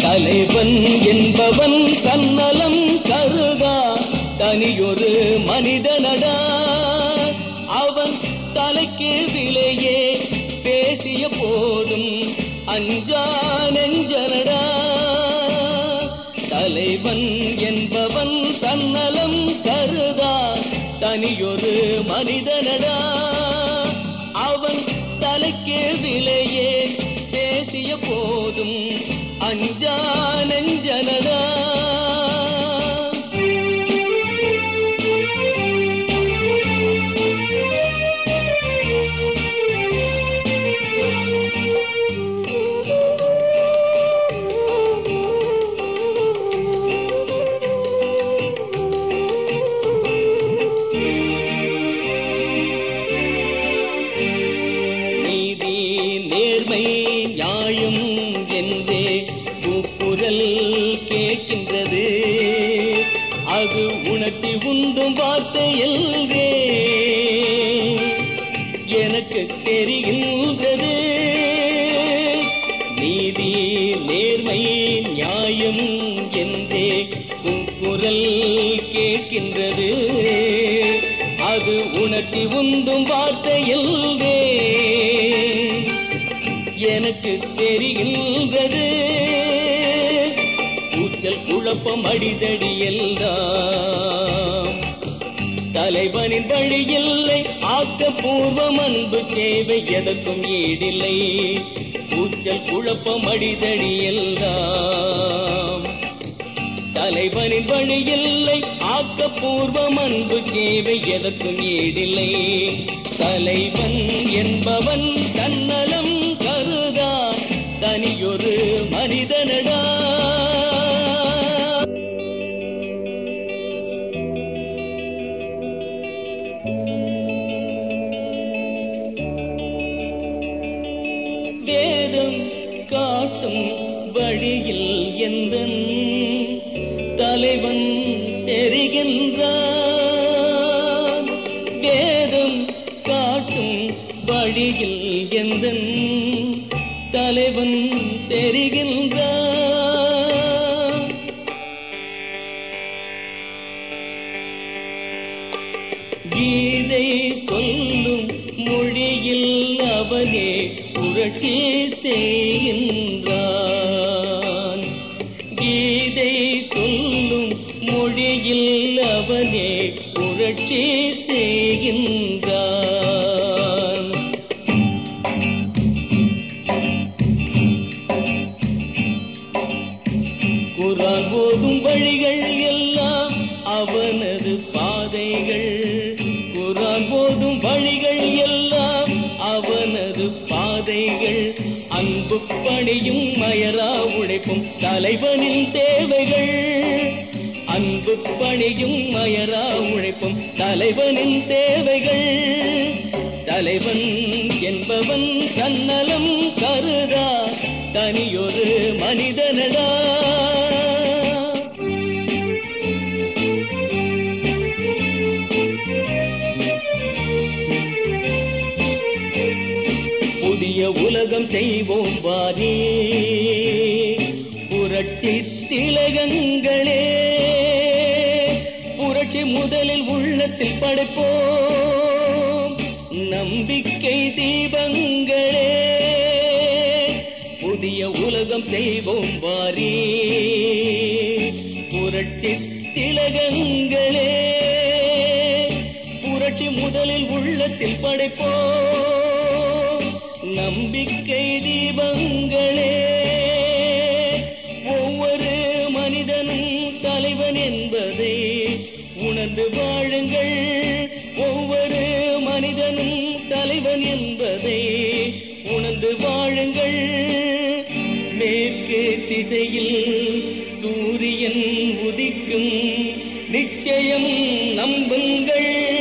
தலைவன் என்பவன் தன்னலம் கருதா தனியொரு மனிதனடா அவன் தலைக்கு விலையே பேசிய போதும் அஞ்சா நெஞ்சனடா தலைவன் என்பவன் தன்னலம் கருதா தனியொரு மனிதனடா அவன் தலைக்கு விலையே பேசிய போதும் அஞ்சா நெஞ்சனடா நீதி நேர்மை நியாயம் என்றே கூக்குரல் கேட்கின்றது அது உணர்ச்சி உண்டும் வார்த்தை எல்வே எனக்கு தெரிகின்றது நீதி நேர்மை நியாயம் என்றே கூக்குரல் கேட்கின்றது அது உணர்ச்சி உண்டும் வார்த்தையில்வே எனக்கு தெரிகின்றது கூச்சல் குழப்பம் அடிதடி எல்லாம் தலைவனின் வழி இல்லை ஆக்கப்பூர்வம் அன்பு சேவை எதற்கும் ஈடில்லை கூச்சல் குழப்பம் அடிதடி எல்லாம் தலைவனின் வழி இல்லை ஆக்கப்பூர்வம் அன்பு சேவை எதற்கும் ஈடில்லை தலைவன் என்பவன் தன்னலம் கருதா தனியொரு மனிதனடா வேதம் காட்டும் வழியில் எந்த தலைவன் தெரிகின்றான் வேதம் காட்டும் வழியில் எந்த தலைவன் தெரிகின்றான் கீதை சொல்லும் மொழியில் அவனே புரட்சி செய்கின்றான் கீதை சொல்லும் மொழியில் அவனே புரட்சி செய்கின்றான் குரான் ஓதும் வழிகள் எல்லாம் அவனது பாதைகள் குரான் ஓதும் வழிகள் எல்லாம் அவனது பாதைகள் அன்பு பணியும் மயரா உழைப்பும் தலைவனின் தேவைகள் அன்பு பணியும் மயரா உழைப்பும் தலைவனின் தேவைகள் தலைவன் என்பவன் தன்னலம் கருதா தனியொரு மனிதனடா புதிய உலகம் செய்வோம் வாரி புரட்சி திலகங்களே புரட்சி முதலில் உள்ளத்தில் படைப்போம் நம்பிக்கை தீபங்களே புதிய உலகம் செய்வோம் வாரி புரட்சி திலகங்களே புரட்சி முதலில் உள்ளத்தில் படைப்போம் நம்பிக்கை தீபங்களே ஒவ்வொரு மனிதனும் தலைவன் என்பதை உணர்ந்து வாழுங்கள் ஒவ்வொரு மனிதனும் தலைவன் என்பதை உணர்ந்து வாழுங்கள் மேற்கு திசையில் சூரியன் உதிக்கும் நிச்சயம் நம்புங்கள்